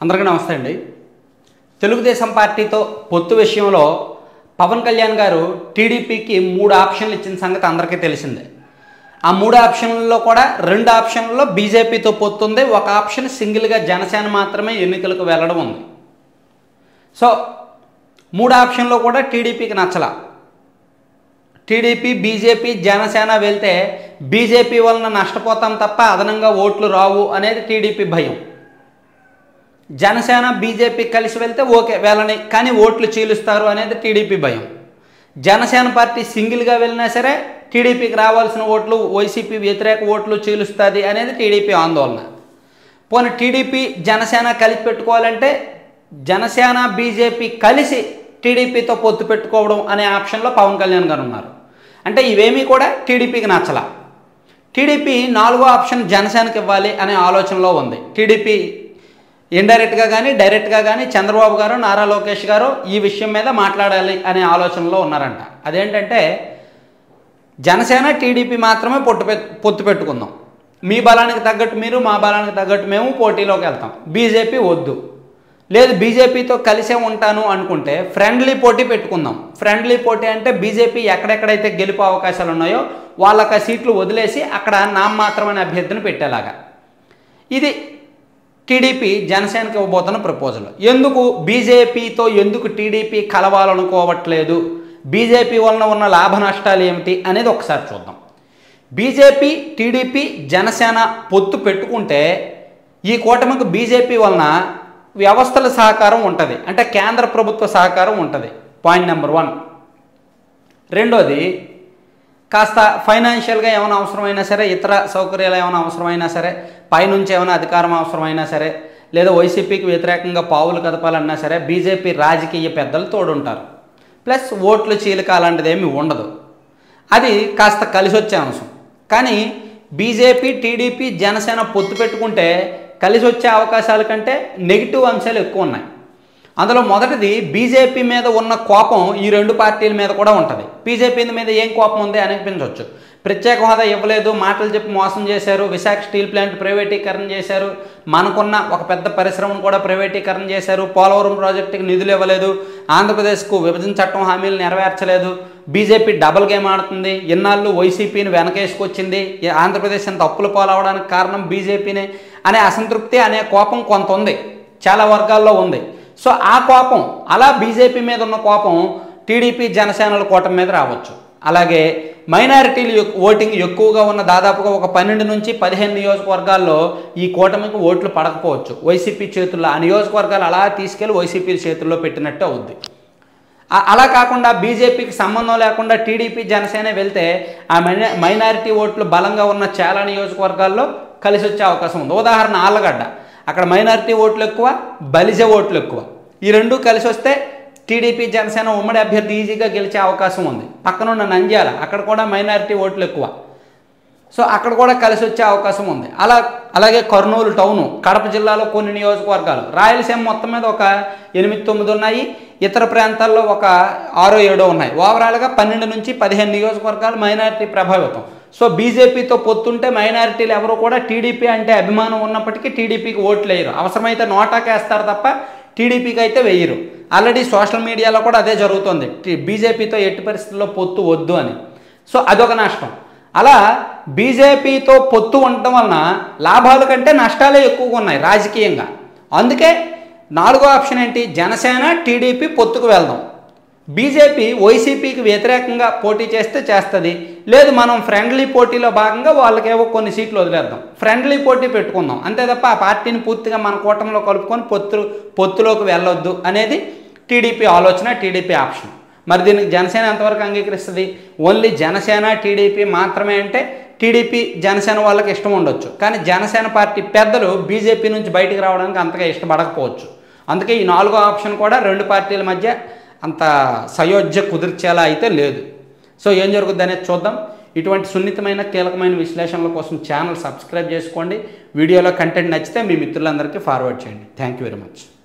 అందరికీ నమస్తే అండి తెలుగుదేశం పార్టీతో పొత్తు విషయంలో పవన్ కళ్యాణ్ గారు టీడీపీకి మూడు ఆప్షన్లు ఇచ్చిన సంగతి అందరికీ తెలిసిందే ఆ మూడు ఆప్షన్లలో కూడా రెండు ఆప్షన్లలో బీజేపీతో పొత్తు ఉంది ఒక ఆప్షన్ సింగిల్గా జనసేన మాత్రమే ఎన్నికలకు వెళ్ళడం ఉంది సో మూడు ఆప్షన్లో కూడా టీడీపీకి నచ్చల టీడీపీ బీజేపీ జనసేన వెళ్తే బీజేపీ వలన నష్టపోతాం తప్ప అదనంగా ఓట్లు రావు అనేది టీడీపీ భయం జనసేన బీజేపీ కలిసి వెళ్తే ఓకే వెళ్ళని కానీ ఓట్లు చీలుస్తారు అనేది టీడీపీ భయం జనసేన పార్టీ సింగిల్గా వెళ్ళినా సరే టీడీపీకి రావాల్సిన ఓట్లు వైసీపీ వ్యతిరేక ఓట్లు చీలుస్తుంది అనేది టీడీపీ ఆందోళన పోనీ టీడీపీ జనసేన కలిసి పెట్టుకోవాలంటే జనసేన బీజేపీ కలిసి టీడీపీతో పొత్తు పెట్టుకోవడం అనే ఆప్షన్లో పవన్ కళ్యాణ్ గారు ఉన్నారు అంటే ఇవేమీ కూడా టీడీపీకి నచ్చల టీడీపీ నాలుగో ఆప్షన్ జనసేనకి ఇవ్వాలి అనే ఆలోచనలో ఉంది టీడీపీ ఇండైరెక్ట్గా కానీ డైరెక్ట్గా కానీ చంద్రబాబు గారు నారా లోకేష్ గారు ఈ విషయం మీద మాట్లాడాలి అనే ఆలోచనలో ఉన్నారంట అదేంటంటే జనసేన టీడీపీ మాత్రమే పొట్టు పె పొత్తు పెట్టుకుందాం మీ బలానికి తగ్గట్టు మీరు మా బలానికి తగ్గట్టు మేము పోటీలోకి వెళ్తాం బీజేపీ వద్దు లేదు బీజేపీతో కలిసే ఉంటాను అనుకుంటే ఫ్రెండ్లీ పోటీ పెట్టుకుందాం ఫ్రెండ్లీ పోటీ అంటే బీజేపీ ఎక్కడెక్కడైతే గెలుపు అవకాశాలు ఉన్నాయో వాళ్ళకి ఆ సీట్లు వదిలేసి అక్కడ నామమాత్రమైన అభ్యర్థిని పెట్టేలాగా ఇది టీడీపీ జనసేనకి ఇవ్వబోతున్న ప్రపోజల్ ఎందుకు బీజేపీతో ఎందుకు టీడీపీ కలవాలనుకోవట్లేదు బీజేపీ వలన ఉన్న లాభ నష్టాలు ఏమిటి అనేది ఒకసారి చూద్దాం బీజేపీ టీడీపీ జనసేన పొత్తు పెట్టుకుంటే ఈ కూటమికి బీజేపీ వలన వ్యవస్థల సహకారం ఉంటుంది అంటే కేంద్ర ప్రభుత్వ సహకారం ఉంటుంది పాయింట్ నెంబర్ వన్ రెండోది కాస్త ఫైనాన్షియల్గా ఏమైనా అవసరమైనా సరే ఇతర సౌకర్యాలు ఏమైనా అవసరమైనా సరే పైనుంచి ఏమైనా అధికారం అవసరమైనా సరే లేదా వైసీపీకి వ్యతిరేకంగా పావులు కదపాలన్నా సరే బీజేపీ రాజకీయ పెద్దలు తోడుంటారు ప్లస్ ఓట్లు చీలిక అలాంటిది ఏమీ ఉండదు అది కాస్త కలిసి వచ్చే అంశం కానీ బీజేపీ టీడీపీ జనసేన పొత్తు పెట్టుకుంటే కలిసి వచ్చే అవకాశాల కంటే నెగిటివ్ అంశాలు ఎక్కువ ఉన్నాయి అందులో మొదటిది బీజేపీ మీద ఉన్న కోపం ఈ రెండు పార్టీల మీద కూడా ఉంటుంది బీజేపీ మీద ఏం కోపం ఉంది అనిపించవచ్చు ప్రత్యేక హోదా ఇవ్వలేదు మాటలు చెప్పి మోసం చేశారు విశాఖ స్టీల్ ప్లాంట్ ప్రైవేటీకరణ చేశారు మనకున్న ఒక పెద్ద పరిశ్రమను కూడా ప్రైవేటీకరణ చేశారు పోలవరం ప్రాజెక్టుకి నిధులు ఇవ్వలేదు ఆంధ్రప్రదేశ్కు విభజన చట్టం హామీలు నెరవేర్చలేదు బీజేపీ డబుల్ గేమ్ ఆడుతుంది ఇన్నాళ్ళు వైసీపీని వెనకేసుకొచ్చింది ఆంధ్రప్రదేశ్ అంత అప్పుల పాలవడానికి కారణం బీజేపీనే అనే అసంతృప్తి అనే కోపం కొంత ఉంది చాలా వర్గాల్లో ఉంది సో ఆ కోపం అలా బీజేపీ మీద ఉన్న కోపం టీడీపీ జనసేనల కూటమి మీద రావచ్చు అలాగే మైనారిటీలు ఎక్- ఓటింగ్ ఎక్కువగా ఉన్న దాదాపుగా ఒక పన్నెండు నుంచి పదిహేను నియోజకవర్గాల్లో ఈ కూటమికి ఓట్లు పడకపోవచ్చు వైసీపీ చేతుల్లో ఆ నియోజకవర్గాలు అలా తీసుకెళ్లి వైసీపీ చేతుల్లో పెట్టినట్టు అవుద్ది ఆ- అలా కాకుండా బీజేపీకి సంబంధం లేకుండా టీడీపీ జనసేన వెళ్తే ఆ మైనా మైనారిటీ ఓట్లు బలంగా ఉన్న చాలా నియోజకవర్గాల్లో కలిసి వచ్చే అవకాశం ఉంది ఉదాహరణ ఆళ్ళగడ్డ అక్కడ మైనారిటీ ఓట్లు ఎక్కువ బలిజ ఓట్లు ఎక్కువ ఈ రెండు కలిసి వస్తే టీడీపీ జనసేన ఉమ్మడి అభ్యర్థి ఈజీగా గెలిచే అవకాశం ఉంది పక్కనున్న నంద్యాల అక్కడ కూడా మైనారిటీ ఓట్లు ఎక్కువ సో అక్కడ కూడా కలిసి వచ్చే అవకాశం ఉంది అలా అలాగే కర్నూలు టౌను కడప జిల్లాలో కొన్ని నియోజకవర్గాలు రాయలసీమ మొత్తం మీద ఒక ఎనిమిది తొమ్మిది ఉన్నాయి ఇతర ప్రాంతాల్లో ఒక ఆరో ఏడో ఉన్నాయి ఓవరాల్గా పన్నెండు నుంచి పదిహేను నియోజకవర్గాలు మైనారిటీ ప్రభావితం సో బీజేపీతో పొత్తుంటే మైనారిటీలు ఎవరు కూడా టీడీపీ అంటే అభిమానం ఉన్నప్పటికీ టీడీపీకి ఓట్లు వేయరు అవసరమైతే నోటాకేస్తారు తప్ప టీడీపీకి అయితే వేయరు ఆల్రెడీ సోషల్ మీడియాలో కూడా అదే జరుగుతుంది టీ- బీజేపీతో ఎట్టి పరిస్థితుల్లో పొత్తు వద్దు అని సో అదొక నష్టం అలా బీజేపీతో పొత్తు ఉండటం వలన లాభాల కంటే నష్టాలే ఎక్కువగా ఉన్నాయి రాజకీయంగా అందుకే నాలుగో ఆప్షన్ ఏంటి జనసేన టీడీపీ పొత్తుకు వెళ్దాం బీజేపీ వైసీపీకి వ్యతిరేకంగా పోటీ చేస్తే చేస్తుంది లేదు మనం ఫ్రెండ్లీ పోటీలో భాగంగా వాళ్ళకేవో కొన్ని సీట్లు వదిలేద్దాం ఫ్రెండ్లీ పోటీ పెట్టుకుందాం అంతే తప్ప ఆ పార్టీని పూర్తిగా మన కూటమిలో కలుపుకొని పొత్తు పొత్తులోకి వెళ్ళొద్దు అనేది టీడీపీ ఆలోచన టీడీపీ ఆప్షన్ మరి దీనికి జనసేన ఎంతవరకు అంగీకరిస్తుంది ఓన్లీ జనసేన టీడీపీ మాత్రమే అంటే టీడీపీ జనసేన వాళ్ళకి ఇష్టం ఉండొచ్చు కానీ జనసేన పార్టీ పెద్దలు బీజేపీ నుంచి బయటికి రావడానికి అంతగా ఇష్టపడకపోవచ్చు అందుకే ఈ నాలుగో ఆప్షన్ కూడా రెండు పార్టీల మధ్య అంత సయోధ్య కుదిర్చేలా అయితే లేదు సో ఏం జరుగుద్ది అనేది చూద్దాం ఇటువంటి సున్నితమైన కీలకమైన విశ్లేషణల కోసం ఛానల్ సబ్స్క్రైబ్ చేసుకోండి వీడియోలో కంటెంట్ నచ్చితే మీ మిత్రులందరికీ ఫార్వర్డ్ చేయండి థ్యాంక్ యూ వెరీ మచ్